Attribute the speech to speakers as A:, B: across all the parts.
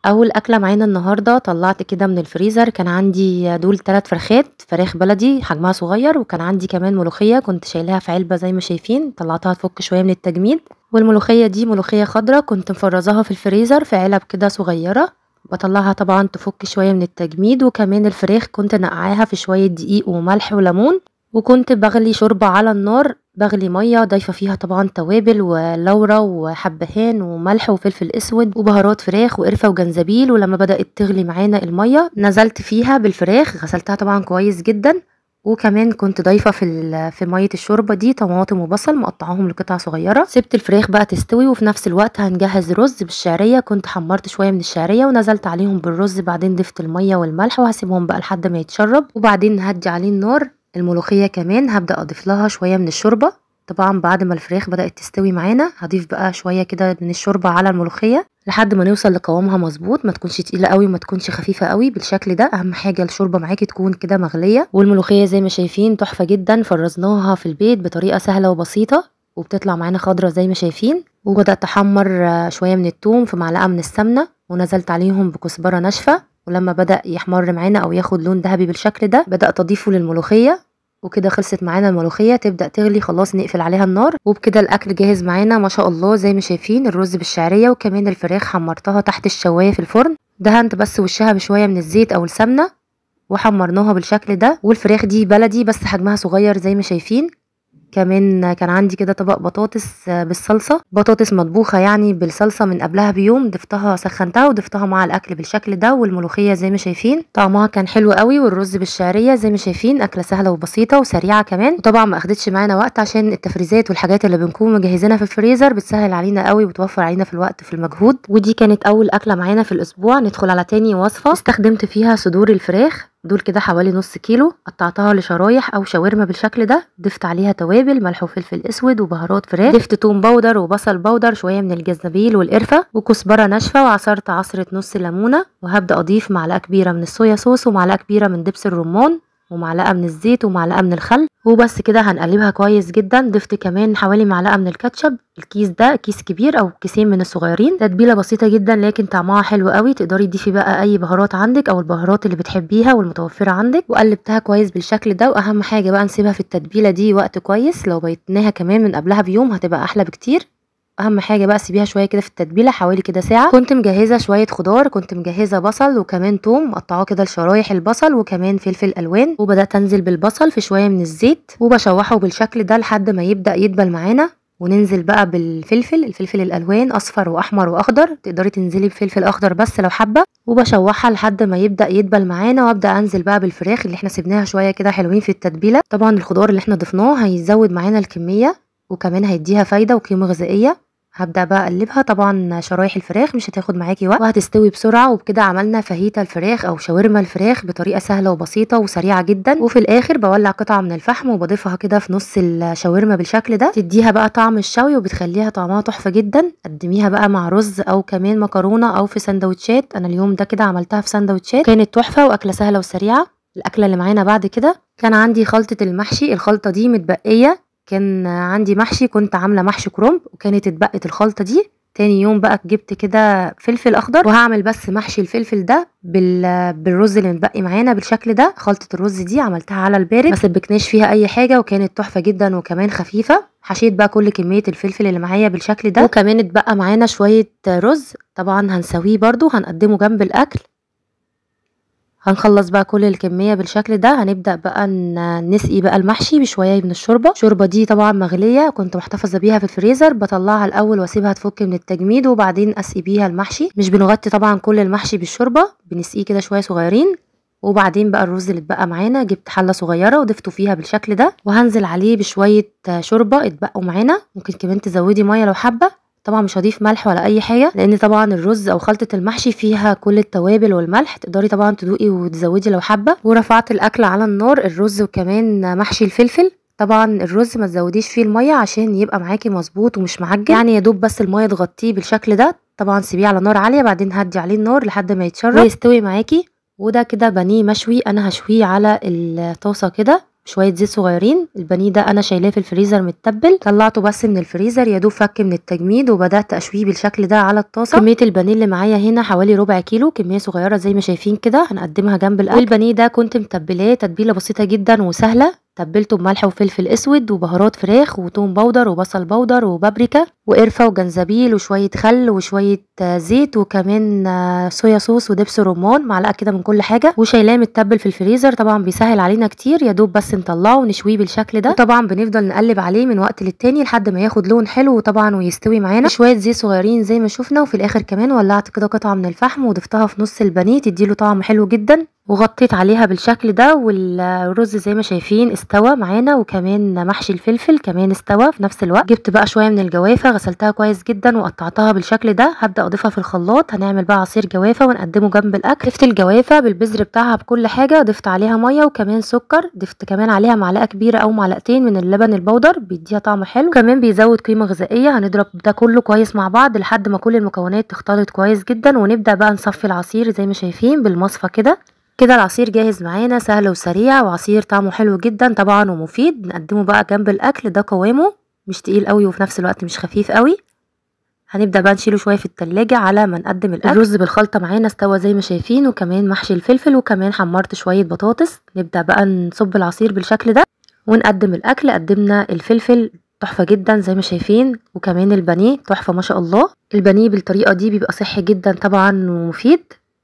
A: اول اكله معانا النهارده طلعت كده من الفريزر كان عندي دول ثلاث فراخات فراخ بلدي حجمها صغير وكان عندي كمان ملوخيه كنت شايلاها في علبه زي ما شايفين طلعتها تفك شويه من التجميد والملوخيه دي ملوخيه خضراء كنت مفرزاها في الفريزر في علب كده صغيره بطلعها طبعا تفك شويه من التجميد وكمان الفراخ كنت نقعاها في شويه دقيق وملح وليمون وكنت بغلي شوربة على النار بغلي مية ضايفة فيها طبعا توابل ولورا وحبهان وملح وفلفل اسود وبهارات فراخ وقرفة وجنزبيل ولما بدأت تغلي معانا المية نزلت فيها بالفراخ غسلتها طبعا كويس جدا وكمان كنت ضايفه في في ميه الشوربه دي طماطم وبصل مقطعاهم لقطع صغيره سبت الفراخ بقى تستوي وفي نفس الوقت هنجهز رز بالشعريه كنت حمرت شويه من الشعريه ونزلت عليهم بالرز بعدين ضفت الميه والملح وهسيبهم بقى لحد ما يتشرب وبعدين هدي عليه النار الملوخية كمان هبدأ أضيف لها شوية من الشوربة طبعا بعد ما الفراخ بدأت تستوي معانا هضيف بقى شوية كده من الشوربة على الملوخية لحد ما نوصل لقوامها مظبوط ما تكونش تقيلة قوي وما تكونش خفيفة قوي بالشكل ده أهم حاجة الشوربة معاكي تكون كده مغلية والملوخية زي ما شايفين تحفة جدا فرزناها في البيت بطريقة سهلة وبسيطة وبتطلع معانا خضرة زي ما شايفين وبدأت أحمر شوية من التوم في معلقة من السمنة ونزلت عليهم بكزبرة ناشفة ولما بدأ يحمر معانا أو ياخد لون ذهبي بالشكل ده بدأت أضيفه للملوخية وكده خلصت معانا الملوخيه تبدا تغلي خلاص نقفل عليها النار وبكده الاكل جاهز معانا ما شاء الله زي ما شايفين الرز بالشعريه وكمان الفراخ حمرتها تحت الشوايه في الفرن دهنت بس وشها بشويه من الزيت او السمنه وحمرناها بالشكل ده والفراخ دي بلدي بس حجمها صغير زي ما شايفين كمان كان عندي كده طبق بطاطس بالصلصة بطاطس مطبوخة يعني بالصلصة من قبلها بيوم ضفتها سخنتها وضفتها مع الأكل بالشكل ده والملوخية زي ما شايفين طعمها كان حلو قوي والرز بالشعرية زي ما شايفين أكلة سهلة وبسيطة وسريعة كمان وطبعا ما أخدتش معانا وقت عشان التفريزات والحاجات اللي بنكون مجهزينها في الفريزر بتسهل علينا قوي وتوفر علينا في الوقت في المجهود ودي كانت أول أكلة معانا في الأسبوع ندخل على تاني وصفة استخدمت فيها صدور الفراخ دول كده حوالي نص كيلو قطعتها لشرايح او شاورما بالشكل ده ضفت عليها توابل ملح وفلفل اسود وبهارات فراخ ضفت توم باودر وبصل باودر شويه من الجزنبيل والقرفه وكزبره ناشفه وعصرت عصره نص ليمونه وهبدا اضيف معلقه كبيره من الصويا صوص ومعلقه كبيره من دبس الرمان ومعلقه من الزيت ومعلقه من الخل وبس كده هنقلبها كويس جدا ضفت كمان حوالي معلقه من الكاتشب الكيس ده كيس كبير او كيسين من الصغيرين تتبيله بسيطه جدا لكن طعمها حلو قوي تقدري تضيفي بقى اي بهارات عندك او البهارات اللي بتحبيها والمتوفره عندك وقلبتها كويس بالشكل ده واهم حاجه بقى نسيبها في التتبيله دي وقت كويس لو بيتناها كمان من قبلها بيوم هتبقى احلى بكتير اهم حاجه بقى سيبيها شويه كده في التتبيله حوالي كده ساعه كنت مجهزه شويه خضار كنت مجهزه بصل وكمان توم مقطعاه كده لشرايح البصل وكمان فلفل الوان وبدات انزل بالبصل في شويه من الزيت وبشوحه بالشكل ده لحد ما يبدا يدبل معانا وننزل بقى بالفلفل الفلفل الالوان اصفر واحمر واخضر تقدري تنزلي بفلفل اخضر بس لو حابه وبشوحها لحد ما يبدا يدبل معانا وابدا انزل بقى بالفراخ اللي احنا سيبناها شويه كده حلوين في التتبيله طبعا الخضار اللي احنا ضفناه هيزود معانا الكميه وكمان هيديها فايده وقيمه غذائيه هبدأ بقى اقلبها طبعا شرايح الفراخ مش هتاخد معاكي وقت وهتستوي بسرعة وبكده عملنا فاهيتا الفراخ او شاورما الفراخ بطريقة سهلة وبسيطة وسريعة جدا وفي الاخر بولع قطعة من الفحم وبضيفها كده في نص الشاورما بالشكل ده تديها بقى طعم الشوي وبتخليها طعمها تحفة جدا قدميها بقى مع رز او كمان مكرونة او في سندوتشات انا اليوم ده كده عملتها في سندوتشات كانت تحفة واكلة سهلة وسريعة الاكلة اللي معانا بعد كده كان عندي خلطة المحشي الخلطة دي متبقية كان عندي محشي كنت عامله محشي كرنب وكانت اتبقت الخلطه دي تاني يوم بقى جبت كده فلفل اخضر وهعمل بس محشي الفلفل ده بال... بالرز اللي متبقي معانا بالشكل ده خلطه الرز دي عملتها على البارد ما سبكناش فيها اي حاجه وكانت تحفه جدا وكمان خفيفه حشيت بقى كل كميه الفلفل اللي معايا بالشكل ده وكمان اتبقى معانا شويه رز طبعا هنسويه برده هنقدمه جنب الاكل هنخلص بقى كل الكمية بالشكل ده هنبدأ بقى نسقي بقى المحشي بشوية من الشوربة الشوربة دي طبعا مغلية كنت محتفظة بيها في الفريزر بطلعها الأول واسيبها تفك من التجميد وبعدين أسقي بيها المحشي مش بنغطي طبعا كل المحشي بالشوربة بنسقيه كده شوية صغيرين وبعدين بقى الرز اللي اتبقى معانا جبت حله صغيره وضفته فيها بالشكل ده وهنزل عليه بشويه شوربه اتبقوا معانا ممكن كمان تزودي ميه لو حابه طبعا مش هضيف ملح ولا اي حاجه لان طبعا الرز او خلطه المحشي فيها كل التوابل والملح تقدري طبعا تدوقي وتزودي لو حابه ورفعت الاكل على النار الرز وكمان محشي الفلفل طبعا الرز ما تزوديش فيه الميه عشان يبقى معاكي مظبوط ومش معجن يعني يا دوب بس الميه تغطيه بالشكل ده طبعا سيبيه على نار عاليه بعدين هدي عليه النار لحد ما يتشرب ويستوي معاكي وده كده بانيه مشوي انا هشويه على الطاسه كده شويه زيت صغيرين البانيه ده انا شايلاه في الفريزر متبل طلعته بس من الفريزر يا دوب فك من التجميد وبدات اشويه بالشكل ده على الطاسه كميه البانيه اللي معايا هنا حوالي ربع كيلو كميه صغيره زي ما شايفين كده هنقدمها جنب الاكل والبانيه ده كنت متبلاه تتبيله بسيطه جدا وسهله تبلته بملح وفلفل اسود وبهارات فراخ وتوم بودر وبصل بودر وبابريكا وقرفه وجنزبيل وشويه خل وشويه زيت وكمان صويا صوص ودبس رمان معلقه كده من كل حاجه وشايلاه متبل في الفريزر طبعا بيسهل علينا كتير يا دوب بس نطلعه ونشويه بالشكل ده وطبعا بنفضل نقلب عليه من وقت للتاني لحد ما ياخد لون حلو طبعا ويستوي معانا شويه زيت صغيرين زي ما شفنا وفي الاخر كمان ولعت كده قطعه من الفحم وضفتها في نص البانيه تديله طعم حلو جدا وغطيت عليها بالشكل ده والرز زي ما شايفين استوى معانا وكمان محشي الفلفل كمان استوى في نفس الوقت جبت بقى شويه من الجوافه غسلتها كويس جدا وقطعتها بالشكل ده هبدا اضيفها في الخلاط هنعمل بقى عصير جوافه ونقدمه جنب الاكل ضفت الجوافه بالبذر بتاعها بكل حاجه ضفت عليها ميه وكمان سكر ضفت كمان عليها معلقه كبيره او معلقتين من اللبن البودر بيديها طعم حلو كمان بيزود قيمه غذائيه هنضرب ده كله كويس مع بعض لحد ما كل المكونات تختلط كويس جدا ونبدا بقى نصفي العصير زي ما شايفين بالمصفى كده كده العصير جاهز معانا سهل وسريع وعصير طعمه حلو جدا طبعا ومفيد نقدمه بقى جنب الاكل ده قوامه مش تقيل قوي وفي نفس الوقت مش خفيف قوي هنبدا بقى نشيله شويه في التلاجة على ما نقدم الاكل الرز بالخلطه معانا استوى زي ما شايفين وكمان محشي الفلفل وكمان حمرت شويه بطاطس نبدا بقى نصب العصير بالشكل ده ونقدم الاكل قدمنا الفلفل تحفة جدا زي ما شايفين وكمان البانيه تحفة ما شاء الله البانيه بالطريقة دي بيبقى صحي جدا طبعا ومفيد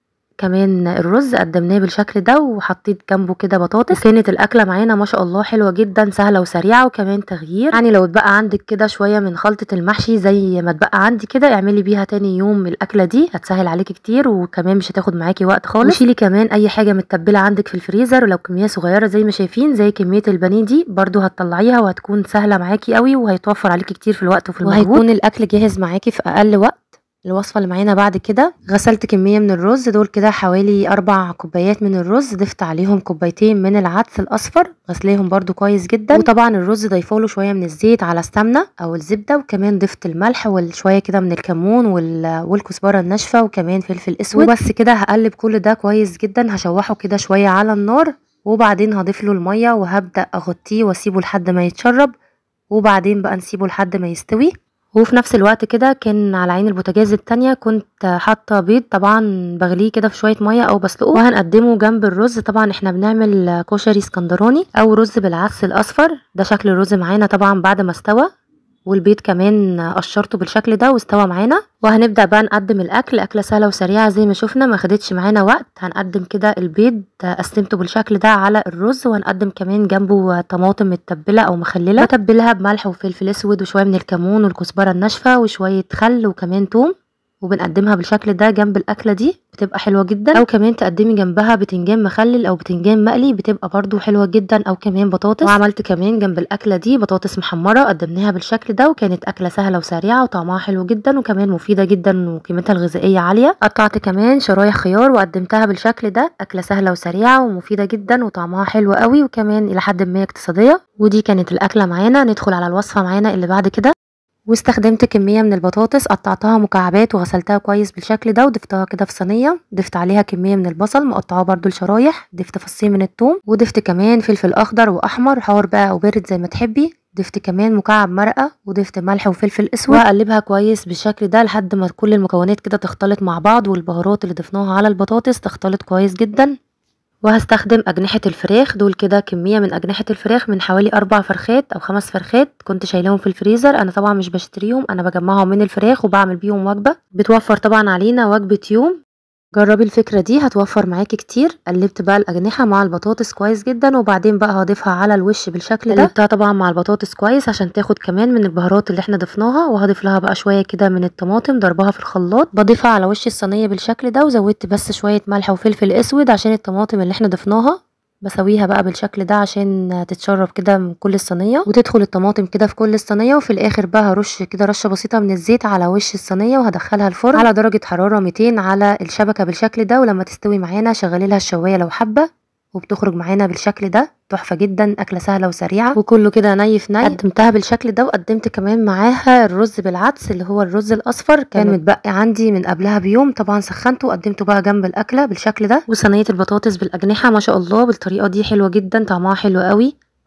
A: كمان الرز قدمناه بالشكل ده وحطيت جنبه كده بطاطس كانت الاكله معانا ما شاء الله حلوه جدا سهله وسريعه وكمان تغيير يعني لو اتبقى عندك كده شويه من خلطه المحشي زي ما اتبقى عندي كده اعملي بيها تاني يوم الاكله دي هتسهل عليكي كتير وكمان مش هتاخد معاكي وقت خالص وشيلي كمان اي حاجه متبله عندك في الفريزر ولو كميه صغيره زي ما شايفين زي كميه البانيه دي برده هتطلعيها وهتكون سهله معاكي قوي وهيتوفر عليكي كتير في الوقت وفي المجهود وهيكون الاكل جاهز معاكي في اقل وقت الوصفة اللي معانا بعد كده غسلت كمية من الرز دول كده حوالي أربع كوبايات من الرز ضفت عليهم كوبايتين من العدس الأصفر غسليهم برضو كويس جدا وطبعا الرز ضيفوله شوية من الزيت على السمنة أو الزبدة وكمان ضفت الملح وشوية كده من الكمون والكزبرة الناشفة وكمان فلفل أسود وبس كده هقلب كل ده كويس جدا هشوحه كده شوية على النار وبعدين هضيف له المية وهبدأ أغطيه وأسيبه لحد ما يتشرب وبعدين بقى نسيبه لحد ما يستوي وفي نفس الوقت كده كان على عين البوتاجاز التانية كنت حاطة بيض طبعا بغليه كده في شوية مية او بسلقه وهنقدمه جنب الرز طبعا احنا بنعمل كشري اسكندراني او رز بالعدس الاصفر ده شكل الرز معانا طبعا بعد ما استوى والبيض كمان قشرته بالشكل ده واستوى معانا وهنبدا بقى نقدم الاكل اكله سهله وسريعه زي ما شفنا ما خدتش معانا وقت هنقدم كده البيض قسمته بالشكل ده على الرز وهنقدم كمان جنبه طماطم متبله او مخلله بتبلها بملح وفلفل اسود وشويه من الكمون والكزبره الناشفه وشويه خل وكمان توم وبنقدمها بالشكل ده جنب الاكله دي بتبقى حلوه جدا او كمان تقدمي جنبها بتنجان مخلل او بتنجان مقلي بتبقى برضو حلوه جدا او كمان بطاطس وعملت كمان جنب الاكله دي بطاطس محمره قدمناها بالشكل ده وكانت اكله سهله وسريعه وطعمها حلو جدا وكمان مفيده جدا وقيمتها الغذائيه عاليه قطعت كمان شرايح خيار وقدمتها بالشكل ده اكله سهله وسريعه ومفيده جدا وطعمها حلو قوي وكمان الى حد ما اقتصاديه ودي كانت الاكله معانا ندخل على الوصفه معانا اللي بعد كده واستخدمت كمية من البطاطس قطعتها مكعبات وغسلتها كويس بالشكل ده وضفتها كده في صينية ضفت عليها كمية من البصل مقطعاه برضو لشرايح ضفت فصين من الثوم وضفت كمان فلفل اخضر واحمر حار بقى او بارد زي ما تحبي ضفت كمان مكعب مرقه وضفت ملح وفلفل اسود واقلبها كويس بالشكل ده لحد ما كل المكونات كده تختلط مع بعض والبهارات اللي ضفناها على البطاطس تختلط كويس جدا وهستخدم أجنحة الفراخ دول كده كمية من أجنحة الفراخ من حوالي أربع فرخات أو خمس فرخات كنت شايلاهم في الفريزر أنا طبعا مش بشتريهم أنا بجمعهم من الفراخ وبعمل بيهم وجبة بتوفر طبعا علينا وجبة يوم جربي الفكرة دي هتوفر معاكي كتير قلبت بقى الأجنحة مع البطاطس كويس جدا وبعدين بقى هضيفها على الوش بالشكل ده قلبتها طبعا مع البطاطس كويس عشان تاخد كمان من البهارات اللي احنا ضفناها وهضيف لها بقى شوية كده من الطماطم ضربها في الخلاط بضيفها على وش الصينية بالشكل ده وزودت بس شوية ملح وفلفل اسود عشان الطماطم اللي احنا ضفناها بسويها بقى بالشكل ده عشان تتشرب كده من كل الصينيه وتدخل الطماطم كده في كل الصينيه وفي الاخر بقى هرش كده رشه بسيطه من الزيت على وش الصينيه وهدخلها الفرن على درجه حراره 200 على الشبكه بالشكل ده ولما تستوي معانا شغلي لها الشوايه لو حابه وبتخرج معانا بالشكل ده تحفه جدا اكله سهله وسريعه وكله كده ني في ني قدمتها بالشكل ده وقدمت كمان معاها الرز بالعدس اللي هو الرز الاصفر كان متبقي عندي من قبلها بيوم طبعا سخنته وقدمته بقى جنب الاكله بالشكل ده وصينيه البطاطس بالاجنحه ما شاء الله بالطريقه دي حلوه جدا طعمها حلو قوي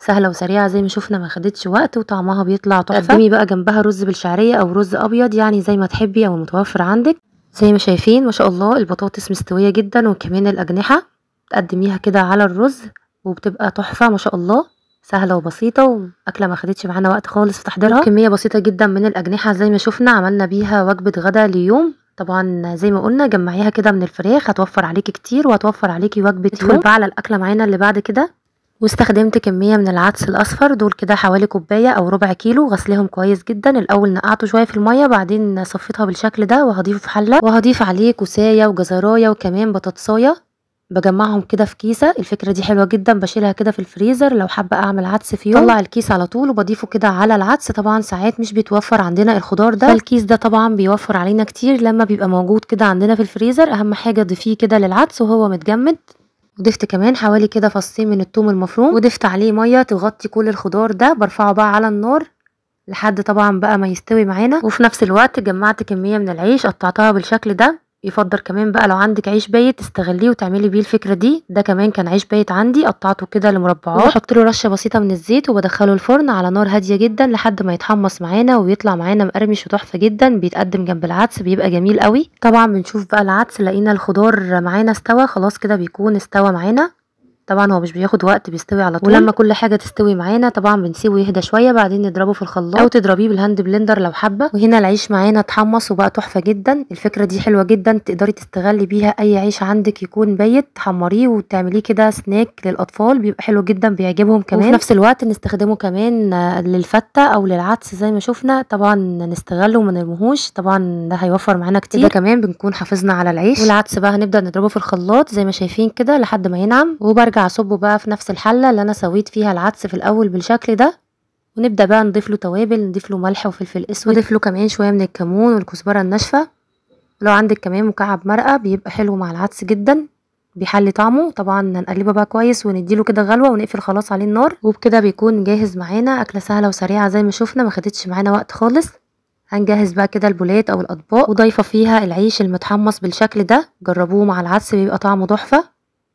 A: سهله وسريعه زي ما شفنا ما خدتش وقت وطعمها بيطلع تحفه قدمي بقى جنبها رز بالشعريه او رز ابيض يعني زي ما تحبي او المتوفر عندك زي ما شايفين ما شاء الله البطاطس مستويه جدا وكمان الاجنحه تقدميها كده على الرز وبتبقى تحفه ما شاء الله سهله وبسيطه واكله ما خدتش معانا وقت خالص في تحضيرها كميه بسيطه جدا من الاجنحه زي ما شفنا عملنا بيها وجبه غدا ليوم طبعا زي ما قلنا جمعيها كده من الفراخ هتوفر عليكي كتير وهتوفر عليكي وجبه ندخل بقى على الاكله معانا اللي بعد كده واستخدمت كميه من العدس الاصفر دول كده حوالي كوبايه او ربع كيلو غسلهم كويس جدا الاول نقعته شويه في الميه بعدين صفيتها بالشكل ده وهضيفه في حله وهضيف عليه كوسايه وجزرايه وكمان بطاطسايه بجمعهم كده في كيسه الفكره دي حلوه جدا بشيلها كده في الفريزر لو حابه اعمل عدس في يوم طلع الكيس على طول وبضيفه كده على العدس طبعا ساعات مش بيتوفر عندنا الخضار ده فالكيس ده طبعا بيوفر علينا كتير لما بيبقى موجود كده عندنا في الفريزر اهم حاجه تضيفيه كده للعدس وهو متجمد وضفت كمان حوالي كده فصين من الثوم المفروم وضفت عليه ميه تغطي كل الخضار ده برفعه بقى على النار لحد طبعا بقى ما يستوي معانا وفي نفس الوقت جمعت كميه من العيش قطعتها بالشكل ده يفضل كمان بقى لو عندك عيش بايت تستغليه وتعملي بيه الفكره دي ده كمان كان عيش بايت عندي قطعته كده لمربعات وبحط له رشه بسيطه من الزيت وبدخله الفرن على نار هاديه جدا لحد ما يتحمص معانا ويطلع معانا مقرمش وتحفه جدا بيتقدم جنب العدس بيبقى جميل قوي طبعا بنشوف بقى العدس لقينا الخضار معانا استوى خلاص كده بيكون استوى معانا طبعا هو مش بياخد وقت بيستوي على طول ولما كل حاجه تستوي معانا طبعا بنسيبه يهدى شويه بعدين نضربه في الخلاط او تضربيه بالهاند بلندر لو حابه وهنا العيش معانا اتحمص وبقى تحفه جدا الفكره دي حلوه جدا تقدري تستغلي بيها اي عيش عندك يكون بايت تحمريه وتعمليه كده سناك للاطفال بيبقى حلو جدا بيعجبهم كمان وفي نفس الوقت نستخدمه كمان للفته او للعدس زي ما شفنا طبعا نستغله وما نرميهوش طبعا ده هيوفر معانا كتير ده كمان بنكون حافظنا على العيش والعدس بقى هنبدا نضربه في الخلاط زي ما شايفين كده لحد ما ينعم وبرجع اصبه بقى في نفس الحله اللي انا سويت فيها العدس في الاول بالشكل ده ونبدا بقى نضيف له توابل نضيف له ملح وفلفل اسود نضيف له كمان شويه من الكمون والكزبره الناشفه لو عندك كمان مكعب مرقه بيبقى حلو مع العدس جدا بيحلي طعمه طبعا هنقلبه بقى كويس ونديله كده غلوه ونقفل خلاص عليه النار وبكده بيكون جاهز معانا اكله سهله وسريعه زي ما شفنا ما خدتش معانا وقت خالص هنجهز بقى كده البولات او الاطباق وضايفه فيها العيش المتحمص بالشكل ده جربوه مع العدس بيبقى طعمه تحفه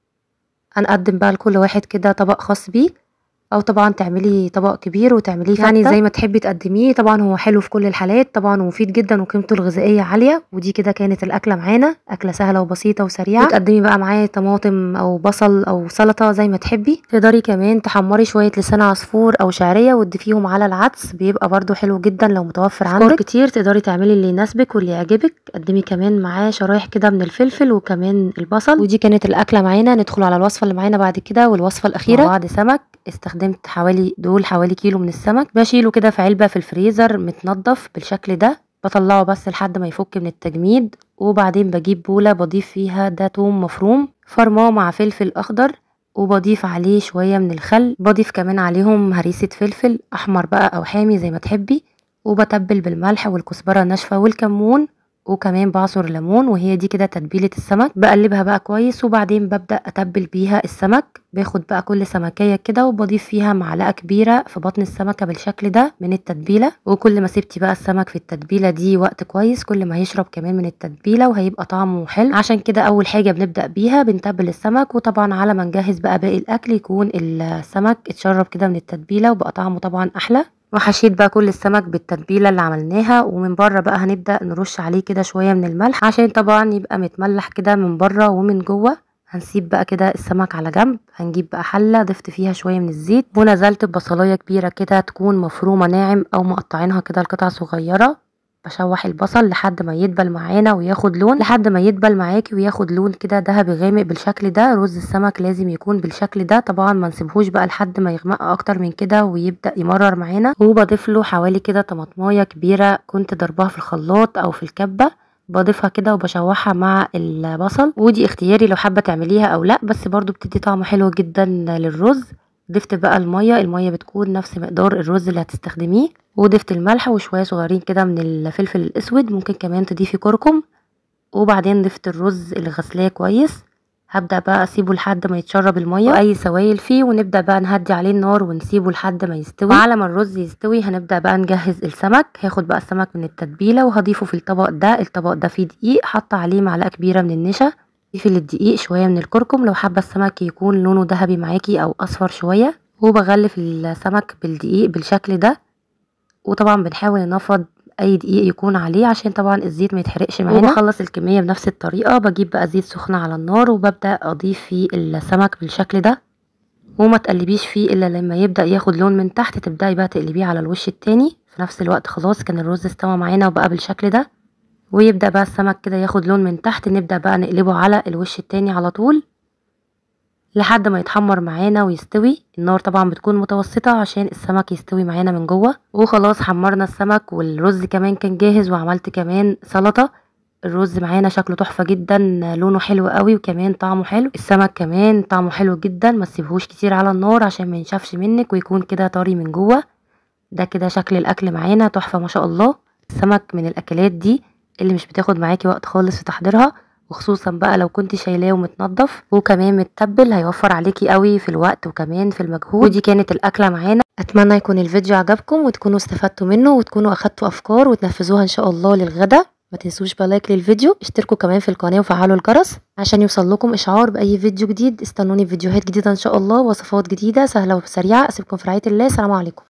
A: هنقدم بقى لكل واحد كده طبق خاص بيه او طبعا تعملي طبق كبير وتعمليه يعني زي ما تحبي تقدميه طبعا هو حلو في كل الحالات طبعا ومفيد جدا وقيمته الغذائيه عاليه ودي كده كانت الاكله معانا اكله سهله وبسيطه وسريعه وتقدمي بقى معاه طماطم او بصل او سلطه زي ما تحبي تقدري كمان تحمري شويه لسان عصفور او شعريه وتضيفيهم على العدس بيبقى برده حلو جدا لو متوفر عندك كتير تقدري تعملي اللي يناسبك واللي يعجبك قدمي كمان معاه شرايح كده من الفلفل وكمان البصل ودي كانت الاكله معانا ندخل على الوصفه اللي معانا بعد كده والوصفه الاخيره بعد سمك استخدمت حوالي دول حوالي كيلو من السمك بشيله كده في علبة في الفريزر متنضف بالشكل ده بطلعه بس لحد ما يفك من التجميد وبعدين بجيب بولة بضيف فيها ده توم مفروم فرماه مع فلفل اخضر وبضيف عليه شوية من الخل بضيف كمان عليهم هريسة فلفل احمر بقى او حامي زي ما تحبي وبتبل بالملح والكزبرة الناشفة والكمون وكمان بعصر ليمون وهي دي كده تتبيله السمك بقلبها بقى كويس وبعدين ببدا اتبل بيها السمك باخد بقى كل سمكيه كده وبضيف فيها معلقه كبيره في بطن السمكه بالشكل ده من التتبيله وكل ما سبتي بقى السمك في التتبيله دي وقت كويس كل ما هيشرب كمان من التتبيله وهيبقى طعمه حلو عشان كده اول حاجه بنبدا بيها بنتبل السمك وطبعا على ما نجهز بقى باقي الاكل يكون السمك اتشرب كده من التتبيله وبقى طعمه طبعا احلى وحشيت بقى كل السمك بالتتبيله اللي عملناها ومن بره بقى هنبدا نرش عليه كده شويه من الملح عشان طبعا يبقى متملح كده من بره ومن جوه هنسيب بقى كده السمك على جنب هنجيب بقى حله ضفت فيها شويه من الزيت ونزلت ببصلايه كبيره كده تكون مفرومه ناعم او مقطعينها كده لقطع صغيره بشوح البصل لحد ما يدبل معانا وياخد لون لحد ما يدبل معاكي وياخد لون كده ذهبي غامق بالشكل ده رز السمك لازم يكون بالشكل ده طبعا ما نسيبهوش بقى لحد ما يغمق اكتر من كده ويبدا يمرر معانا وبضيف له حوالي كده طماطمايه كبيره كنت ضربها في الخلاط او في الكبه بضيفها كده وبشوحها مع البصل ودي اختياري لو حابه تعمليها او لا بس برضو بتدي طعم حلو جدا للرز ضفت بقى الميه الميه بتكون نفس مقدار الرز اللي هتستخدميه وضفت الملح وشويه صغيرين كده من الفلفل الاسود ممكن كمان تضيفي كركم وبعدين ضفت الرز اللي غسلاه كويس هبدا بقى اسيبه لحد ما يتشرب الميه واي سوائل فيه ونبدا بقى نهدي عليه النار ونسيبه لحد ما يستوي وعلى ما الرز يستوي هنبدا بقى نجهز السمك هاخد بقى السمك من التتبيله وهضيفه في الطبق ده الطبق ده فيه دقيق حاطه عليه معلقه كبيره من النشا ضيفي للدقيق شويه من الكركم لو حابه السمك يكون لونه ذهبي معاكي او اصفر شويه وبغلف السمك بالدقيق بالشكل ده وطبعا بنحاول نفض اي دقيق يكون عليه عشان طبعا الزيت ما يتحرقش معانا وبخلص الكميه بنفس الطريقه بجيب بقى زيت سخن على النار وببدا اضيف فيه السمك بالشكل ده وما تقلبيش فيه الا لما يبدا ياخد لون من تحت تبداي بقى تقلبيه على الوش التاني في نفس الوقت خلاص كان الرز استوى معانا وبقى بالشكل ده ويبدا بقى السمك كده ياخد لون من تحت نبدا بقى نقلبه على الوش التاني على طول لحد ما يتحمر معانا ويستوي النار طبعا بتكون متوسطة عشان السمك يستوي معانا من جوه وخلاص حمرنا السمك والرز كمان كان جاهز وعملت كمان سلطة الرز معانا شكله تحفة جدا لونه حلو قوي وكمان طعمه حلو السمك كمان طعمه حلو جدا ما تسيبهوش كتير على النار عشان ما ينشفش منك ويكون كده طري من جوه ده كده شكل الاكل معانا تحفة ما شاء الله السمك من الاكلات دي اللي مش بتاخد معاكي وقت خالص في تحضيرها وخصوصا بقى لو كنت شايلاه ومتنضف وكمان متبل هيوفر عليكي قوي في الوقت وكمان في المجهود ودي كانت الاكله معانا اتمنى يكون الفيديو عجبكم وتكونوا استفدتوا منه وتكونوا اخدتوا افكار وتنفذوها ان شاء الله للغدا ما تنسوش بقى لايك للفيديو اشتركوا كمان في القناه وفعلوا الجرس عشان يوصل لكم اشعار باي فيديو جديد استنوني في فيديوهات جديده ان شاء الله وصفات جديده سهله وسريعه اسيبكم في رعايه الله السلام عليكم